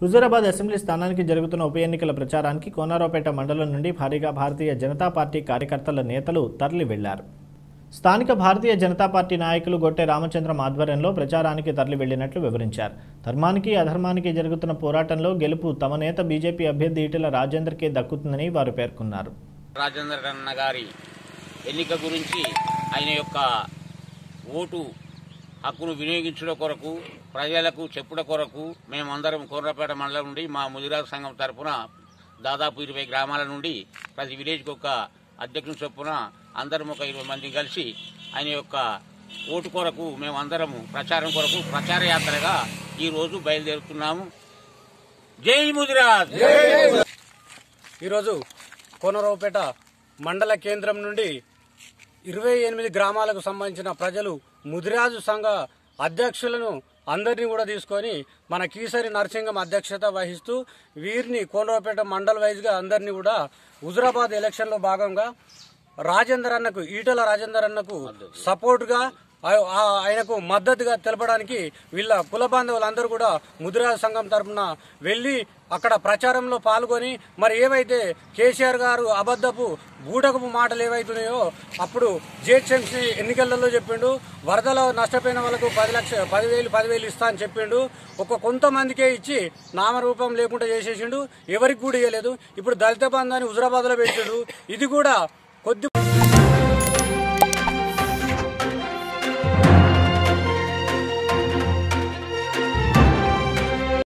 Huzurabad assembly స్థానానికి జరుగుతున్న ఉప ఎన్నికల ప్రచారానికి కోనారావుపేట మండలం నుండి భారీగా భారతీయ జనతా పార్టీ కార్యకర్తల నేతలు తరలి వెళ్లారు స్థానిక భారతీయ జనతా పార్టీ నాయకులు గొట్టె రామచంద్రం ఆధ్వర్యంలో ప్రచారానికి తరలి వెళ్లినట్లు వివరించారు ధర్మానికి అధర్మానికి జరుగుతున్న పోరాటంలో గెలుపు తమ నేత బీజేపీ అభ్యర్థి ఈటెల రాజేందర్కే దక్కుతుందని వారు పేర్కొన్నారు రాజేంద్ర అన్న గారి ఎన్నిక గురించి ఆయన యొక్క ఓటు హక్కును వినియోగించడం కొరకు ప్రజలకు చెప్పుడ కొరకు మేమందరం కోర్రపేట మండలం నుండి మా ముదిరాజు సంఘం తరపున దాదాపు ఇరవై గ్రామాల నుండి ప్రతి విలేజ్కి ఒక అధ్యక్షుని చొప్పున అందరం ఒక ఇరవై మంది కలిసి ఆయన యొక్క ఓటు కొరకు మేమందరము ప్రచారం కొరకు ప్రచార యాత్రగా ఈ రోజు బయలుదేరుతున్నాము జై ముదిరాజ్ ఈరోజు కోనరావుపేట మండల కేంద్రం నుండి ఇరవై ఎనిమిది గ్రామాలకు సంబంధించిన ప్రజలు ముదిరాజు సంఘ అధ్యక్షులను అందరినీ కూడా తీసుకొని మన కీసరి నరసింగం అధ్యక్షత వహిస్తూ వీరిని కోనరావుపేట మండల్ వైజ్గా అందరినీ కూడా హుజురాబాద్ ఎలక్షన్లో భాగంగా రాజేందర్ అన్నకు ఈటల రాజేందర్ అన్నకు సపోర్ట్గా ఆ- ఆ- ఆయనకు మద్దతుగా తెలపడానికి వీళ్ళ కుల బాంధవులందరూ కూడా ముదిరాజు సంఘం తరఫున వెళ్ళి అక్కడ ప్రచారంలో పాల్గొని మరి ఏవైతే కేసీఆర్ గారు అబద్ధపు బూటకపు మాటలు ఏవైతున్నాయో అప్పుడు జిహెచ్ఎంసీ ఎన్నికలలో చెప్పిండు వరదలో నష్టపోయిన వాళ్ళకు పది లక్ష పదివేలు పదివేలు ఇస్తా అని చెప్పిండు ఒక కొంతమందికే ఇచ్చి నామరూపం లేకుండా చేసేసిండు ఎవరికి కూడా ఇవ్వలేదు ఇప్పుడు దళిత బంధాన్ని హుజరాబాద్లో పెట్టిండు ఇది కూడా కొద్ది